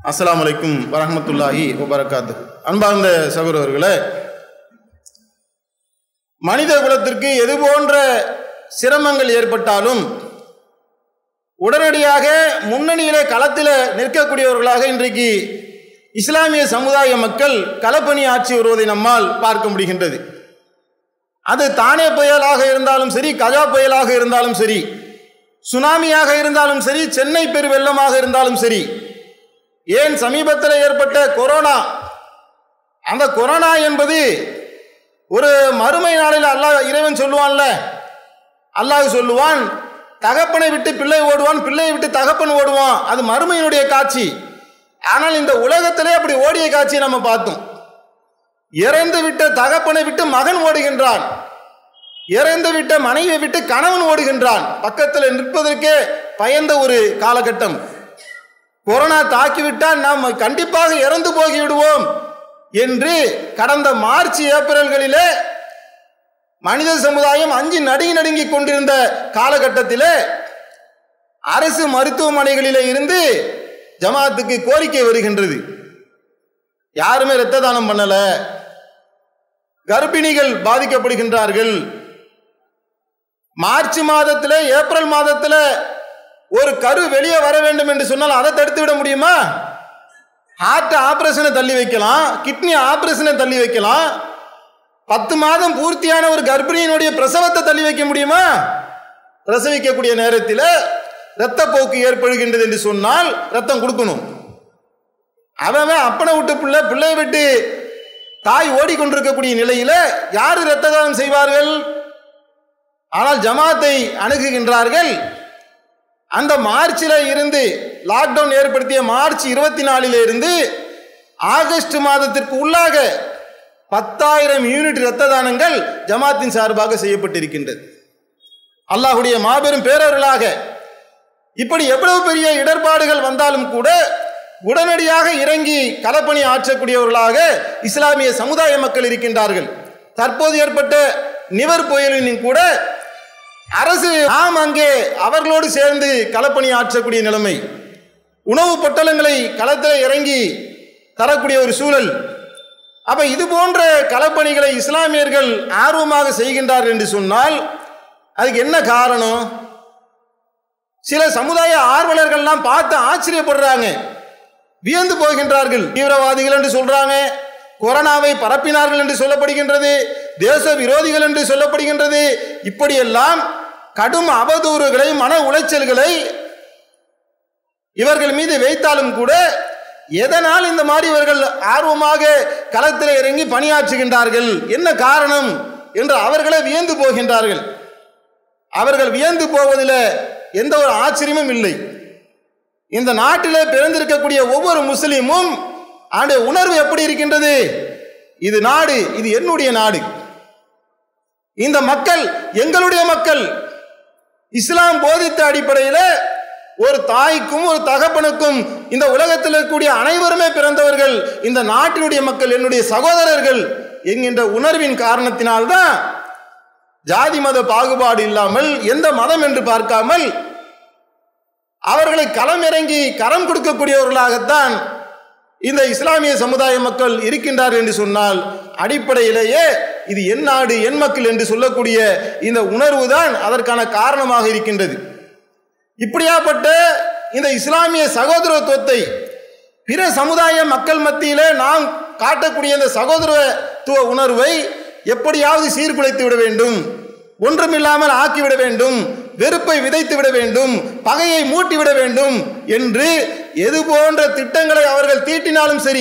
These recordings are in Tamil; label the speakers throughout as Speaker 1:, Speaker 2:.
Speaker 1: அஸ்ஸலாமு அலைக்கும் வரஹ்மத்துல்லாஹி வபரகாத்து அன்பார்ந்த சகோதரர்களே மனித குலத்திற்கு எது போன்ற சிரமங்கள் ஏற்பட்டாலும் உடனடியாக முன்னணியிலே களத்தில் நிற்கக்கூடியவர்களாக இன்றைக்கு இஸ்லாமிய சமுதாய மக்கள் களப்பணி ஆட்சி வருவதை நம்மால் பார்க்க முடிகின்றது அது தானே புயலாக இருந்தாலும் சரி கஜா புயலாக இருந்தாலும் சரி சுனாமியாக இருந்தாலும் சரி சென்னை பெருவெள்ளமாக இருந்தாலும் சரி ஏன் சமீபத்தில் ஏற்பட்ட கொரோனா அந்த கொரோனா என்பது ஒரு மறுமை நாளில் அல்லாஹ் இறைவன் சொல்லுவான்ல அல்லாஹ் சொல்லுவான் தகப்பனை விட்டு பிள்ளை ஓடுவான் பிள்ளையை விட்டு தகப்பன் ஓடுவான் அது மறுமையினுடைய காட்சி ஆனால் இந்த உலகத்திலே அப்படி ஓடிய காட்சியை நம்ம பார்த்தோம் இறந்து விட்ட தகப்பனை விட்டு மகன் ஓடுகின்றான் இறந்து விட்ட மனைவியை விட்டு கணவன் ஓடுகின்றான் பக்கத்தில் நிற்பதற்கே பயந்த ஒரு காலகட்டம் கொரோனா தாக்கிவிட்டால் நாம் கண்டிப்பாக இறந்து போகி விடுவோம் என்று கடந்த மார்ச் ஏப்ரல்களிலே மனித சமுதாயம் அஞ்சு நடுங்கி நடுங்கி கொண்டிருந்த காலகட்டத்திலே அரசு மருத்துவமனைகளிலே இருந்து ஜமாத்துக்கு கோரிக்கை வருகின்றது யாருமே இரத்த தானம் பண்ணல கர்ப்பிணிகள் பாதிக்கப்படுகின்றார்கள் மார்ச் மாதத்தில் ஏப்ரல் மாதத்தில் ஒரு கரு வெளியே வர வேண்டும் என்று சொன்னால் அதை தடுத்து விட முடியுமா ஹார்ட் ஆபரேஷனை தள்ளி வைக்கலாம் கிட்னி ஆபரேஷனை தள்ளி வைக்கலாம் பத்து மாதம் பூர்த்தியான ஒரு கர்ப்பிணியினுடைய பிரசவத்தை தள்ளி வைக்க முடியுமா பிரசவிக்கக்கூடிய நேரத்தில் இரத்தப்போக்கு ஏற்படுகின்றது என்று சொன்னால் ரத்தம் கொடுக்கணும் அவன் அப்பனை விட்டு பிள்ளை பிள்ளையை விட்டு தாய் ஓடிக்கொண்டிருக்கக்கூடிய நிலையில யார் இரத்த தானம் செய்வார்கள் ஆனால் ஜமாத்தை அணுகுகின்றார்கள் அந்த மார்ச்சில் இருந்து லாக்டவுன் ஏற்படுத்திய மார்ச் இருபத்தி நாலில் இருந்து ஆகஸ்ட் மாதத்திற்கு உள்ளாக பத்தாயிரம் யூனிட் இரத்த தானங்கள் ஜமாத்தின் சார்பாக செய்யப்பட்டிருக்கின்றது அல்லாஹுடைய மாபெரும் பேரர்களாக இப்படி எவ்வளவு பெரிய இடர்பாடுகள் வந்தாலும் கூட உடனடியாக இறங்கி களப்பணி ஆற்றக்கூடியவர்களாக இஸ்லாமிய சமுதாய மக்கள் இருக்கின்றார்கள் தற்போது ஏற்பட்ட நிவர் புயலினும் கூட அரசு நாம் அங்கே அவர்களோடு சேர்ந்து களப்பணி ஆற்றக்கூடிய நிலைமை உணவு பொட்டலங்களை களத்தில் இறங்கி தரக்கூடிய ஒரு சூழல் அப்ப இது போன்ற களப்பணிகளை இஸ்லாமியர்கள் ஆர்வமாக செய்கின்றார்கள் என்று சொன்னால் அதுக்கு என்ன காரணம் சில சமுதாய ஆர்வலர்கள்லாம் பார்த்து ஆச்சரியப்படுறாங்க வியந்து போகின்றார்கள் தீவிரவாதிகள் என்று சொல்றாங்க கொரோனாவை பரப்பினார்கள் என்று சொல்லப்படுகின்றது தேச விரோதிகள் என்று சொல்லப்படுகின்றது இப்படியெல்லாம் கடும் அவதூறுகளை மன உளைச்சல்களை இவர்கள் மீது வைத்தாலும் கூட எதனால் இந்த மாதிரி இவர்கள் ஆர்வமாக களத்தில் இறங்கி பணியாற்றுகின்றார்கள் என்ன காரணம் என்று அவர்களே வியந்து போகின்றார்கள் அவர்கள் வியந்து போவதில் எந்த ஒரு ஆச்சரியமும் இல்லை இந்த நாட்டிலே பிறந்திருக்கக்கூடிய ஒவ்வொரு முஸ்லீமும் ஆண்டு உணர்வு எப்படி இருக்கின்றது இது நாடு இது என்னுடைய நாடு இந்த மக்கள் எங்களுடைய மக்கள் இஸ்லாம் போதித்த அடிப்படையில் ஒரு தாய்க்கும் ஒரு தகப்பனுக்கும் இந்த உலகத்தில் இருக்கக்கூடிய அனைவருமே பிறந்தவர்கள் இந்த நாட்டினுடைய மக்கள் என்னுடைய சகோதரர்கள் என்கின்ற உணர்வின் காரணத்தினால்தான் ஜாதி மத பாகுபாடு இல்லாமல் எந்த மதம் என்று பார்க்காமல் அவர்களை களம் இறங்கி கரம் கொடுக்கக்கூடியவர்களாகத்தான் இந்த இஸ்லாமிய சமுதாய மக்கள் இருக்கின்றார் என்று சொன்னால் அடிப்படையிலேயே இது என் நாடு என் மக்கள் என்று சொல்லக்கூடிய இந்த உணர்வு தான் அதற்கான காரணமாக இருக்கின்றது இப்படியாப்பட்ட இந்த இஸ்லாமிய சகோதரத்துவத்தை பிற சமுதாய மக்கள் மத்தியிலே நாம் காட்டக்கூடிய இந்த சகோதரத்துவ உணர்வை எப்படியாவது சீர்குலைத்து விட வேண்டும் ஒன்றுமில்லாமல் ஆக்கிவிட வேண்டும் வெறுப்பை விதைத்து விட வேண்டும் பகையை மூட்டிவிட வேண்டும் என்று எது போன்ற திட்டங்களை அவர்கள் தீட்டினாலும் சரி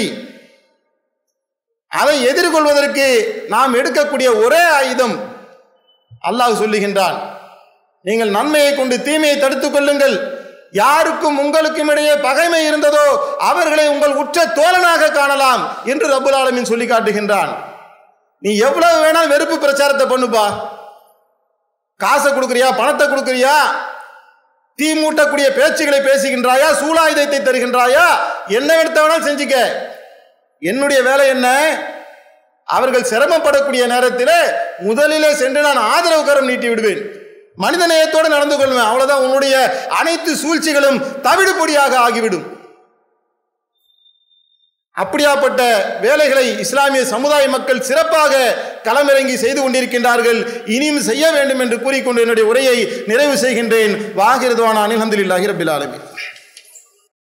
Speaker 1: அதை எதிர்கொள்வதற்கு நாம் எடுக்கக்கூடிய ஒரே ஆயுதம் அல்லாஹ் சொல்லுகின்றான் நீங்கள் நன்மையை கொண்டு தீமையை தடுத்துக் கொள்ளுங்கள் யாருக்கும் உங்களுக்கும் இடையே பகைமை இருந்ததோ அவர்களை உங்கள் உற்ற தோழனாக காணலாம் என்று ரபுல் ஆலமின் சொல்லி காட்டுகின்றான் நீ எவ்வளவு வேணாலும் வெறுப்பு பிரச்சாரத்தை பண்ணுப்பா காசை கொடுக்குறியா பணத்தை கொடுக்குறியா தீ மூட்டக்கூடிய பேச்சுகளை பேசுகின்றாயா சூலாயுதத்தை தருகின்றாயா என்ன எடுத்த வேணாலும் செஞ்சுக்க என்னுடைய வேலை என்ன அவர்கள் சிரமப்படக்கூடிய நேரத்தில் முதலிலே சென்று நான் ஆதரவு கரம் நீட்டி விடுவேன் மனித நேயத்தோடு நடந்து கொள்வேன் அவ்வளவுதான் உன்னுடைய அனைத்து சூழ்ச்சிகளும் தவிடுபொடியாக ஆகிவிடும் அப்படியாப்பட்ட வேலைகளை இஸ்லாமிய சமுதாய மக்கள் சிறப்பாக களமிறங்கி செய்து கொண்டிருக்கின்றார்கள் இனியும் செய்ய வேண்டும் என்று கூறிக்கொண்டு என்னுடைய உரையை நிறைவு செய்கின்றேன் வாகிருதுவான அனில் ஹந்தில்லாஹி ரபில் ஆலமீன்